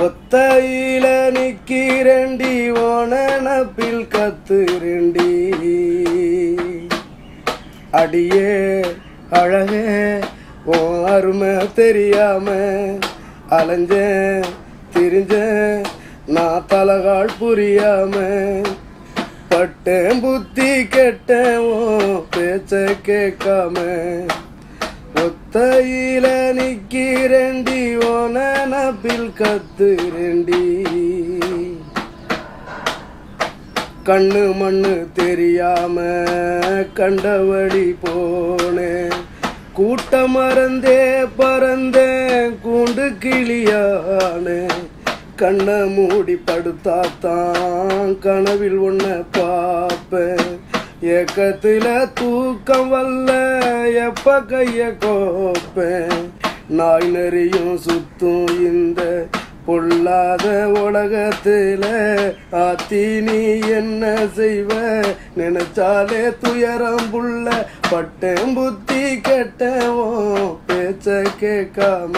ஒத்தையில நிக்கிறண்டி ஓனப்பில் கத்துரண்டி அடியே அழகே ஓ அருமை தெரியாம அலைஞ்சேன் திரிஞ்சேன் நான் தலகால் புரியாம பட்டேன் புத்தி கெட்டேன் ஓ பேச்ச கேட்காம ஒத்தையில நிக்கிறண்டி ஓனப்பில் கத்துரண்டி கண்ணு மண்ணு தெரியாம கண்டவழி போனேன் கூட்டம் மறந்தே பறந்தேன் கூண்டு கிளியானே கண்ணை மூடி படுத்தாத்தான் கனவில் ஒன்ன பார்ப்பேன் ஏக்கத்துல தூக்கம் வல்ல எப்ப கைய கோப்பேன் நாய் நெறியும் சுத்தும் இந்த பொல்லாத உலகத்துல ஆத்தி நீ என்ன செய்வ நினைச்சாலே துயரம் புள்ள பட்டேன் புத்தி கெட்டவோ பேச்ச கேட்காம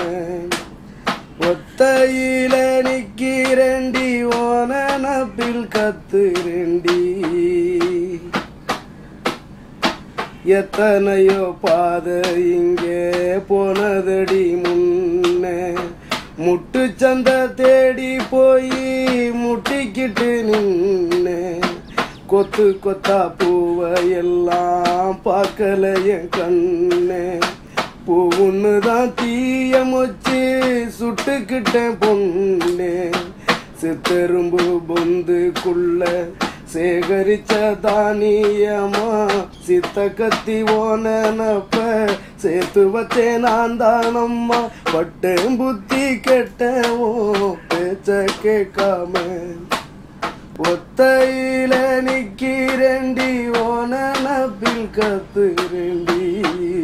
ஒத்தையில நிக்கிறண்டி ஓனப்பில் கத்துரண்டி எத்தனையோ பாதை இங்கே போனதடி முன்னே முட்டு சந்த தேடி போய் முட்டிக்கிட்டு நின்னே கொத்து கொத்தா பூவை எல்லாம் பார்க்கல என் கண்ணே பூவுன்னு தான் தீய மொச்சு சுட்டுக்கிட்டேன் பொண்ணே சித்தெரும்பு பொந்துக்குள்ள சேகரிச்ச தானியமா சித்த கத்தி ஓனப்ப சேர்த்து வச்சேன் நான் தானம்மா பட்டேன் புத்தி கெட்டவோ பேச்ச கேட்காம ஒத்தையில நிக்கிறண்டி ஓனப்பில் கத்துரண்டி